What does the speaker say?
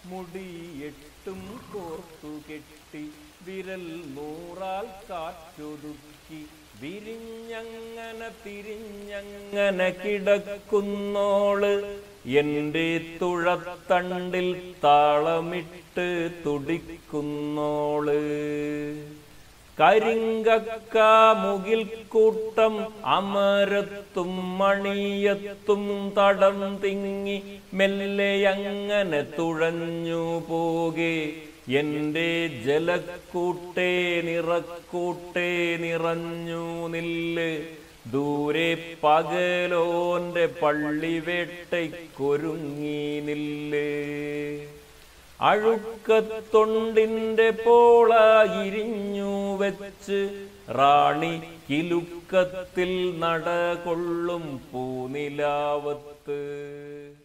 മുടിയെട്ടും കോർത്തു കെട്ടി വിരൽ നൂറാൽ കാറ്റൊതുക്കി വിരിഞ്ഞങ്ങനെ തിരിഞ്ഞങ്ങനെ കിടക്കുന്നോള് എന്റെ തുഴത്തണ്ടിൽ താളമിട്ട് തുടിക്കുന്നോള് കരിങ്കക്ക മുകിൽ കൂട്ടം അമരത്തും മണിയത്തും തടം തിങ്ങി മെല്ലെ അങ്ങനെ തുഴഞ്ഞു പോകെ എന്റെ ജലക്കൂട്ടേ നിറക്കൂട്ടേ നിറഞ്ഞു നില്ല് ദൂരെ പകലോന്റെ പള്ളിവേട്ടയ്ക്കൊരുങ്ങി നില്ല് അഴുക്കത്തൊണ്ടിന്റെ പോള ഇരിഞ്ഞു വെച്ച് റാണി കിലുക്കത്തിൽ നടകൊള്ളും പൂനിലാവത്ത്